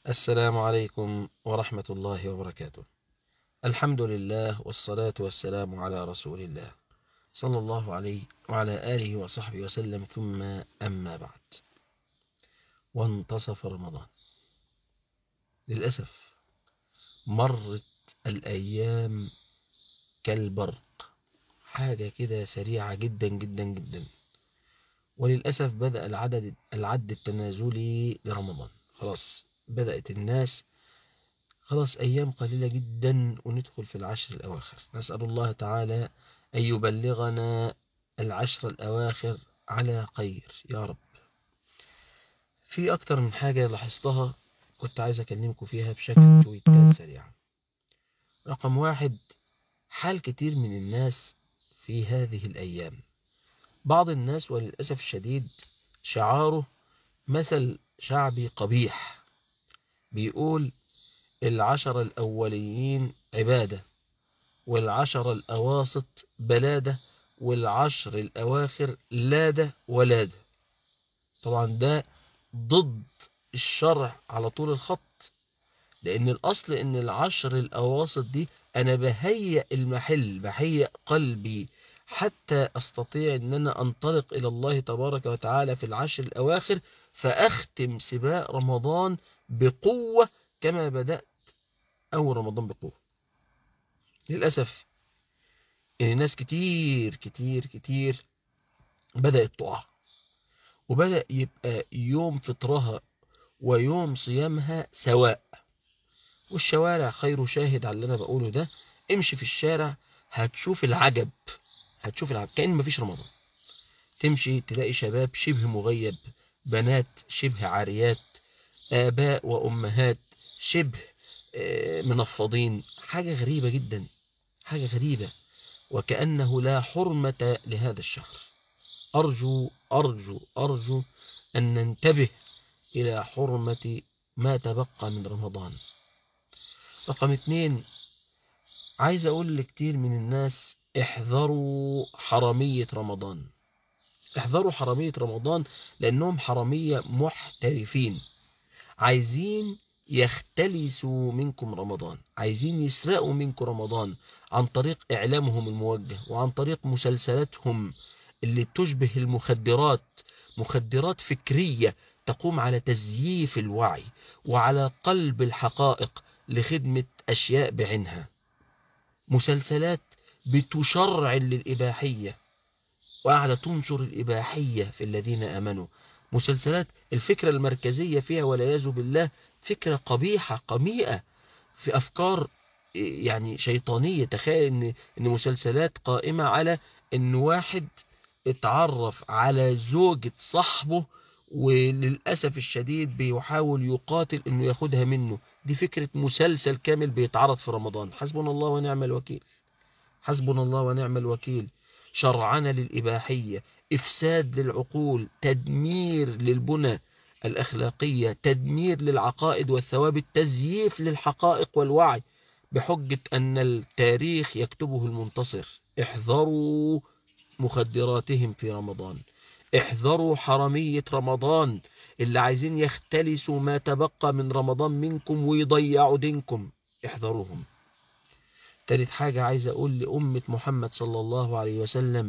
السلام عليكم ورحمة الله وبركاته الحمد لله والصلاة والسلام على رسول الله صلى الله عليه وعلى آله وصحبه وسلم ثم أما بعد وانتصف رمضان للأسف مرت الأيام كالبرق حاجة كده سريعة جدا جدا جدا وللأسف بدأ العدد العد التنازلي لرمضان خلاص بدأت الناس خلاص أيام قليلة جدا وندخل في العشر الأواخر نسأل الله تعالى أن يبلغنا العشر الأواخر على خير يا رب في أكتر من حاجة لاحظتها كنت عايز أكلمكم فيها بشكل تويتات سريعا رقم واحد حال كتير من الناس في هذه الأيام بعض الناس وللأسف الشديد شعاره مثل شعبي قبيح بيقول العشر الأوليين عبادة والعشر الأواسط بلادة والعشر الأواخر لادة ولادة طبعا ده ضد الشرع على طول الخط لأن الأصل أن العشر الأواسط دي أنا بهيئ المحل بهيئ قلبي حتى أستطيع أن أنا أنطلق إلى الله تبارك وتعالى في العشر الأواخر فأختم سباق رمضان بقوة كما بدأت أول رمضان بقوة للأسف إن ناس كتير كتير كتير بدأت تقع وبدأ يبقى يوم فطرها ويوم صيامها سواء والشوارع خير شاهد على اللي أنا بقوله ده امشي في الشارع هتشوف العجب هتشوف العجب كأن مفيش رمضان تمشي تلاقي شباب شبه مغيب بنات شبه عاريات آباء وأمهات شبه منفضين حاجة غريبة جدا حاجة غريبة وكأنه لا حرمة لهذا الشهر أرجو أرجو أرجو أن ننتبه إلى حرمة ما تبقى من رمضان رقم اثنين عايز أقول لكتير من الناس احذروا حرامية رمضان احذروا حرامية رمضان لأنهم حرامية محترفين عايزين يختلسوا منكم رمضان عايزين يسرقوا منكم رمضان عن طريق إعلامهم الموجه وعن طريق مسلسلاتهم اللي بتشبه المخدرات مخدرات فكرية تقوم على تزييف الوعي وعلى قلب الحقائق لخدمة أشياء بعينها مسلسلات بتشرع للإباحية وقاعدة تنشر الإباحية في الذين آمنوا مسلسلات الفكرة المركزية فيها والعياذ بالله فكرة قبيحة قميئة في أفكار يعني شيطانية تخيل إن, إن مسلسلات قائمة على إن واحد اتعرف على زوجة صاحبه وللأسف الشديد بيحاول يقاتل إنه ياخدها منه دي فكرة مسلسل كامل بيتعرض في رمضان حسبنا الله ونعم الوكيل حسبنا الله ونعم الوكيل شرعنا للإباحية إفساد للعقول تدمير للبنى الأخلاقية تدمير للعقائد والثوابت تزييف للحقائق والوعي بحجة أن التاريخ يكتبه المنتصر احذروا مخدراتهم في رمضان احذروا حرمية رمضان اللي عايزين يختلسوا ما تبقى من رمضان منكم ويضيعوا دينكم احذروهم تالت حاجة عايز أقول لأمة محمد صلى الله عليه وسلم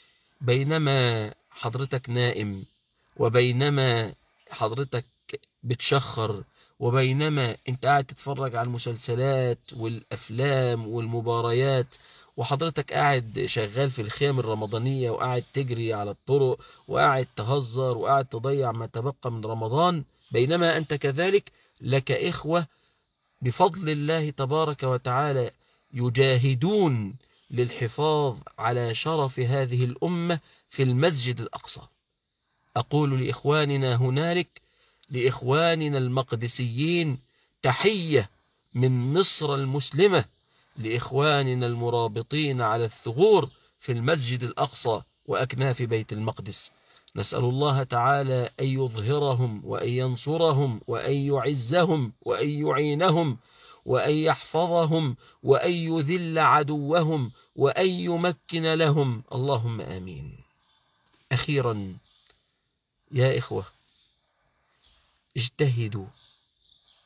بينما حضرتك نائم وبينما حضرتك بتشخر وبينما انت قاعد تتفرج على المسلسلات والأفلام والمباريات وحضرتك قاعد شغال في الخيام الرمضانية وقاعد تجري على الطرق وقاعد تهزر وقاعد تضيع ما تبقى من رمضان بينما أنت كذلك لك إخوة بفضل الله تبارك وتعالى يجاهدون للحفاظ على شرف هذه الأمة في المسجد الأقصى أقول لإخواننا هنالك لإخواننا المقدسيين تحية من مصر المسلمة لإخواننا المرابطين على الثغور في المسجد الأقصى وأكناف بيت المقدس نسأل الله تعالى أن يظهرهم وأن ينصرهم وأن يعزهم وأن يعينهم وأن يحفظهم وأن يذل عدوهم وأن يمكن لهم اللهم آمين أخيرا يا إخوة اجتهدوا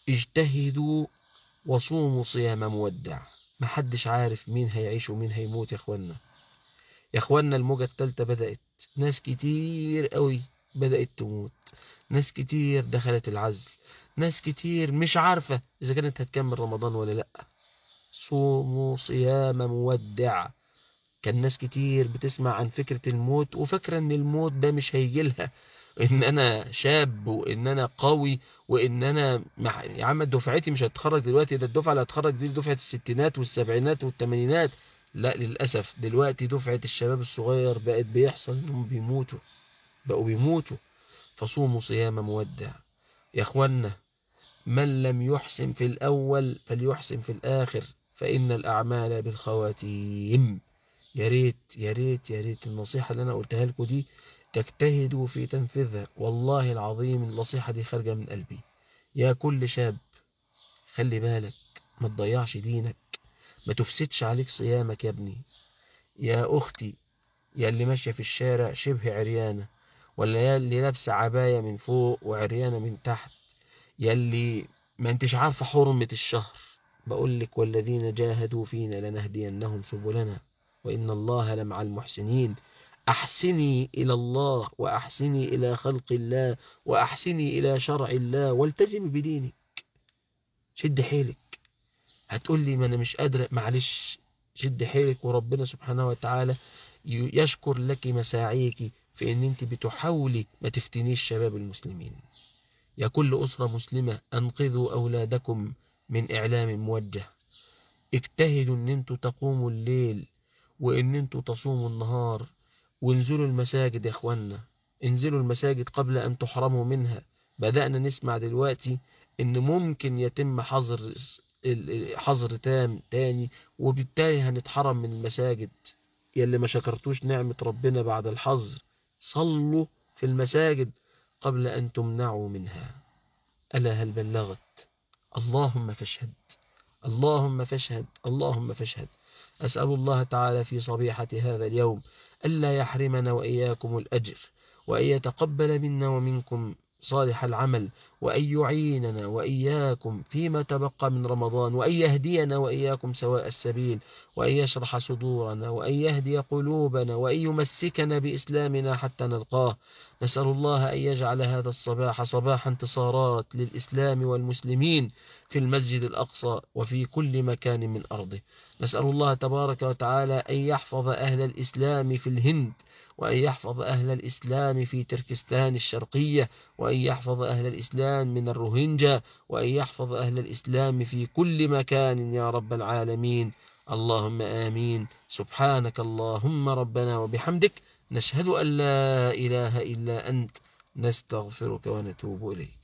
اجتهدوا وصوموا صيام مودع محدش عارف مين هيعيش ومين هيموت يا اخوانا يا اخوانا الموجة التالتة بدأت ناس كتير قوي بدأت تموت ناس كتير دخلت العزل ناس كتير مش عارفة إذا كانت هتكمل رمضان ولا لأ صوموا صيام مودع كان ناس كتير بتسمع عن فكرة الموت وفاكرة ان الموت ده مش هيجي لها ان انا شاب وان انا قوي وان انا مع... يا عم دفعتي مش هتخرج دلوقتي ده الدفعة اللي هتخرج دي دفعة الستينات والسبعينات والثمانينات لا للأسف دلوقتي دفعة الشباب الصغير بقت بيحصل انهم بيموتوا بقوا بيموتوا فصوموا صيام مودع يا اخوانا من لم يحسن في الأول فليحسن في الآخر فإن الأعمال بالخواتيم يا ريت يا ريت يا ريت النصيحة اللي أنا قلتها لكم دي تجتهدوا في تنفيذها والله العظيم النصيحة دي خارجة من قلبي يا كل شاب خلي بالك ما تضيعش دينك ما تفسدش عليك صيامك يا ابني يا أختي يا اللي ماشية في الشارع شبه عريانة ولا يا اللي لابسة عباية من فوق وعريانة من تحت يا اللي ما انتش عارفة حرمة الشهر بقول لك والذين جاهدوا فينا لنهدينهم سبلنا وإن الله لمع المحسنين أحسني إلى الله وأحسني إلى خلق الله وأحسني إلى شرع الله والتزمي بدينك شد حيلك هتقول لي ما أنا مش قادرة معلش شد حيلك وربنا سبحانه وتعالى يشكر لك مساعيك في ان انت بتحاولي ما تفتنيش شباب المسلمين يا كل أسرة مسلمة أنقذوا أولادكم من إعلام موجه اجتهدوا ان انتوا تقوموا الليل وان انتوا تصوموا النهار وانزلوا المساجد يا اخوانا انزلوا المساجد قبل ان تحرموا منها بدأنا نسمع دلوقتي ان ممكن يتم حظر حظر تام تاني وبالتالي هنتحرم من المساجد يلي ما شكرتوش نعمة ربنا بعد الحظر صلوا في المساجد قبل أن تمنعوا منها ألا هل بلغت اللهم فاشهد اللهم فاشهد اللهم فاشهد أسأل الله تعالى في صبيحة هذا اليوم ألا يحرمنا وإياكم الأجر وأن يتقبل منا ومنكم صالح العمل وأن يعيننا وإياكم فيما تبقى من رمضان وأن يهدينا وإياكم سواء السبيل وأن يشرح صدورنا وأن يهدي قلوبنا وأن يمسكنا بإسلامنا حتى نلقاه نسأل الله أن يجعل هذا الصباح صباح انتصارات للإسلام والمسلمين في المسجد الأقصى وفي كل مكان من أرضه نسأل الله تبارك وتعالى أن يحفظ أهل الإسلام في الهند وأن يحفظ أهل الإسلام في تركستان الشرقية وأن يحفظ أهل الإسلام من الروهينجا وأن يحفظ أهل الإسلام في كل مكان يا رب العالمين اللهم آمين سبحانك اللهم ربنا وبحمدك نشهد أن لا إله إلا أنت نستغفرك ونتوب إليك